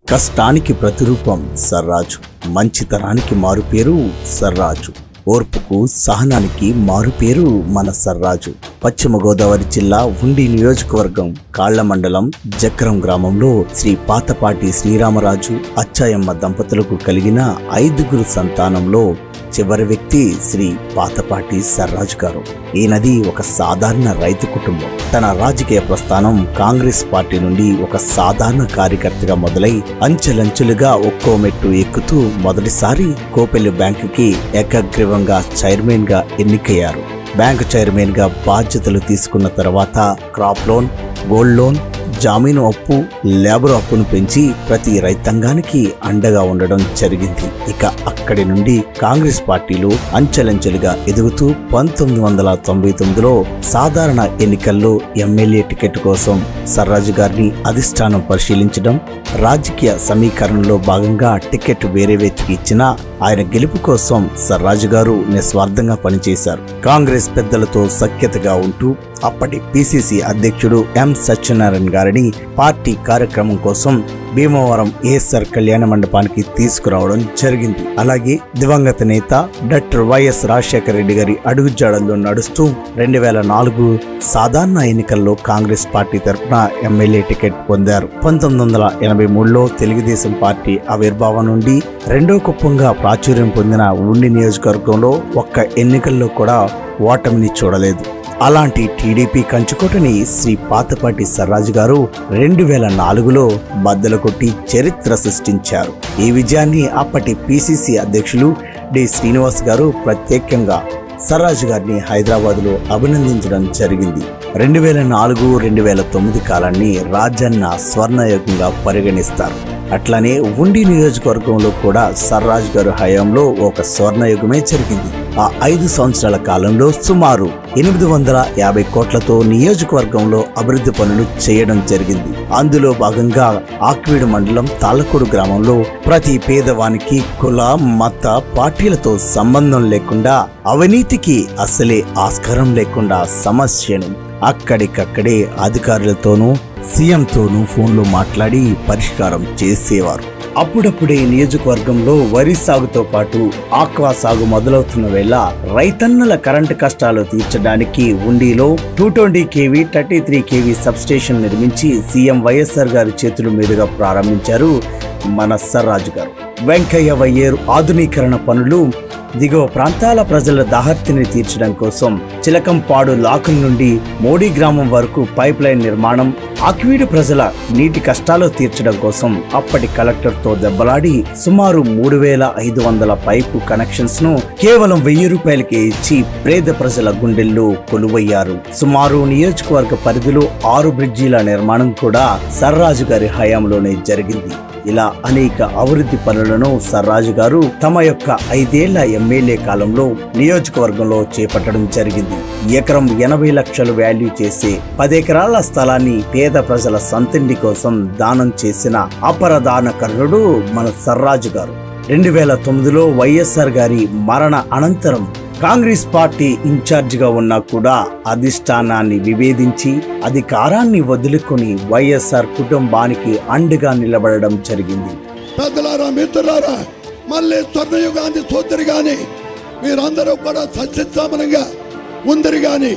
కష్టానికి ప్రతిరూపం సర్రాజు మంచితనానికి మారుపేరు సర్రాజు ఓర్పుకు సహనానికి మారుపేరు మన సర్రాజు పశ్చిమ గోదావరి జిల్లా ఉండి నియోజకవర్గం కాళ్ల మండలం జక్రం గ్రామంలో శ్రీ పాతపాటి శ్రీరామరాజు అచ్చాయమ్మ దంపతులకు కలిగిన ఐదుగురు సంతానంలో చివరి వ్యక్తి శ్రీ పాతపాటి సర్రాజు గారు ఈయనది ఒక సాధారణ రైతు కుటుంబం తన రాజకీయ ప్రస్థానం కాంగ్రెస్ పార్టీ నుండి ఒక సాధారణ కార్యకర్తగా మొదలై అంచెలంచెలుగా ఒక్కో మెట్టు ఎక్కుతూ మొదటిసారి కోపెల్లి బ్యాంకుకి ఏకగ్రీవంగా చైర్మన్ గా ఎన్నికయ్యారు బ్యాంకు చైర్మన్ గా బాధ్యతలు తీసుకున్న తర్వాత క్రాప్ లోన్ గోల్డ్ లోన్ జామీను అప్పు లేబర్ అప్పును పెంచి ప్రతి రైతాంగానికి అండగా ఉండడం జరిగింది ఇక అక్కడి నుండి కాంగ్రెస్ పార్టీలో అంచెలంచెలుగా ఎదుగుతూ పంతొమ్మిది వందల తొంభై తొమ్మిదిలో సాధారణ ఎన్నికల్లో ఎమ్మెల్యే టికెట్ కోసం సర్రాజు గారిని అధిష్టానం పరిశీలించడం రాజకీయ సమీకరణలో భాగంగా టికెట్ వేరే వ్యక్తికి ఇచ్చినా ఆయన గెలుపు కోసం సర్రాజు గారు నిస్వార్థంగా పనిచేశారు కాంగ్రెస్ పెద్దలతో సఖ్యతగా ఉంటూ అప్పటి పిసిసి అధ్యక్షుడు ఎం సత్యనారాయణ గారిని పార్టీ కార్యక్రమం కోసం భీమవరం ఏఎస్ఆర్ కళ్యాణ మండపానికి తీసుకురావడం జరిగింది అలాగే దివంగత నేత డాక్టర్ వైఎస్ రాజశేఖర రెడ్డి గారి అడుగుజాడల్లో నడుస్తూ రెండు వేల నాలుగు సాధారణ ఎన్నికల్లో కాంగ్రెస్ పార్టీ తరఫున ఎమ్మెల్యే టికెట్ పొందారు పంతొమ్మిది వందల ఎనభై మూడులో తెలుగుదేశం పార్టీ ఆవిర్భావం నుండి రెండో కుప్పంగా ప్రాచుర్యం పొందిన ఉండి నియోజకవర్గంలో ఒక్క ఎన్నికల్లో కూడా ఓటమిని చూడలేదు అలాంటి టీడీపీ కంచుకోటని శ్రీ పాతపాటి సర్రాజు గారు రెండు వేల నాలుగులో బద్దలు కొట్టి చరిత్ర సృష్టించారు ఈ విజయాన్ని అప్పటి పిసిసి అధ్యక్షులు డి శ్రీనివాస్ గారు ప్రత్యేకంగా సర్రాజు గారిని హైదరాబాద్లో అభినందించడం జరిగింది రెండు వేల నాలుగు రెండు వేల తొమ్మిది కాలాన్ని రాజన్న స్వర్ణయుగంగా పరిగణిస్తారు అట్లానే ఉండి నియోజకవర్గంలో కూడా సర్రాజ్ గారు హయాంలో ఒక స్వర్ణయుగమే జరిగింది ఆ ఐదు సంవత్సరాల కాలంలో సుమారు ఎనిమిది వందల యాభై కోట్లతో నియోజకవర్గంలో అభివృద్ధి పనులు చేయడం జరిగింది అందులో భాగంగా ఆక్వీడు మండలం తాళ్ళకూడు గ్రామంలో ప్రతి పేదవానికి కుల మత పార్టీలతో సంబంధం లేకుండా అవినీతికి అసలే ఆస్కారం లేకుండా సమస్యను అక్కడికక్కడే అధికారులతోనూ సీఎంతోనూ ఫోన్లో మాట్లాడి పరిష్కారం చేసేవారు అప్పుడప్పుడే నియోజకవర్గంలో వరి సాగుతో పాటు ఆక్వా సాగు మొదలవుతున్న వేళ రైతన్నల కరెంటు కష్టాలు తీర్చడానికి ఉండిలో two twenty KV thirty three KV substation నిర్మించి సీఎం వైఎస్ఆర్ గారి చేతుల మీదుగా ప్రారంభించారు మన సర్రాజు గారు వెంకయ్య వయ్యేరు ఆధునీకరణ పనులు దిగువ ప్రాంతాల ప్రజల దాహర్తిని తీర్చడం కోసం చిలకంపాడు లాకుల నుండి మోడీ గ్రామం వరకు పైప్ లైన్ నిర్మాణం ఆక్వీడు ప్రజల నీటి కష్టాలు తీర్చడం కోసం అప్పటి కలెక్టర్ తో దెబ్బలాడి సుమారు మూడు వేల ఐదు వందల పైపు కనెక్షన్స్ ను కేవలం వెయ్యి రూపాయలకే ఇచ్చి పేద ప్రజల గుండెల్లో కొలువయ్యారు సుమారు నియోజకవర్గ పరిధిలో ఆరు బ్రిడ్జీల నిర్మాణం కూడా సర్రాజు గారి హయాంలోనే జరిగింది ఇలా అనేక అభివృద్ధి పనులను సర్రాజు గారు తమ యొక్క ఐదేళ్ల ఎమ్మెల్యే కాలంలో నియోజకవర్గంలో చేపట్టడం జరిగింది ఎకరం ఎనభై లక్షలు వాల్యూ చేసే పదెకరాల స్థలాన్ని పేద ప్రజల సంతిండి కోసం దానం చేసిన అపరదాన కర్ణుడు మన సర్రాజు గారు రెండు వేల తొమ్మిదిలో వైఎస్ఆర్ గారి మరణ అనంతరం కాంగ్రెస్ పార్టీ ఇన్ఛార్జిగా ఉన్నా కూడా అధిష్టానాన్ని విభేదించి అధికారాన్ని వదులుకొని వైఎస్ఆర్ కుటుంబానికి అండగా నిలబడడం జరిగింది పెద్దలారా మిత్రులారా మళ్ళీ స్వర్ణయుగాన్ని సోదరి గాని మీరందరూ కూడా సస్యశ్యామలంగా ఉందరు గాని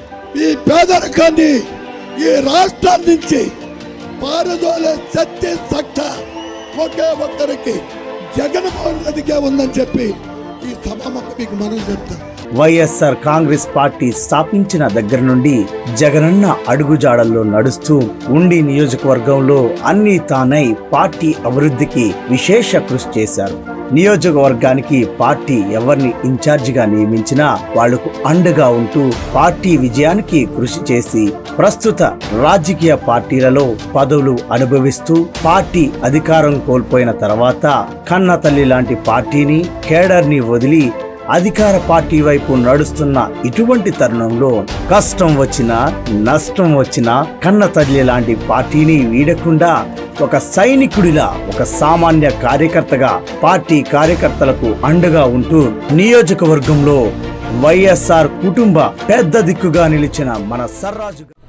ఈ పేదరికాన్ని ఈ రాష్ట్రం నుంచి పారదోలే సత్య సత్త ఒకే ఒక్కరికి జగన్మోహన్ రెడ్డికే ఉందని చెప్పి ఈ సభాముఖం మీకు మనం చెప్తాను వైఎస్ఆర్ కాంగ్రెస్ పార్టీ స్థాపించిన దగ్గర నుండి జగనన్న అడుగుజాడల్లో నడుస్తూ ఉండి నియోజకవర్గంలో అన్ని తానై పార్టీ అభివృద్ధికి విశేష కృషి చేశారు నియోజకవర్గానికి పార్టీ ఎవరిని ఇన్ఛార్జిగా నియమించినా వాళ్లకు అండగా ఉంటూ పార్టీ విజయానికి కృషి చేసి ప్రస్తుత రాజకీయ పార్టీలలో పదవులు అనుభవిస్తూ పార్టీ అధికారం కోల్పోయిన తర్వాత కన్న తల్లి లాంటి పార్టీని కేడర్ని వదిలి అధికార పార్టీ వైపు నడుస్తున్న ఇటువంటి తరుణంలో కష్టం వచ్చినా నష్టం వచ్చినా కన్న తల్లి లాంటి పార్టీని వీడకుండా ఒక సైనికుడిలా ఒక సామాన్య కార్యకర్తగా పార్టీ కార్యకర్తలకు అండగా ఉంటూ నియోజకవర్గంలో వైఎస్ఆర్ కుటుంబ పెద్ద దిక్కుగా నిలిచిన మన సర్రాజు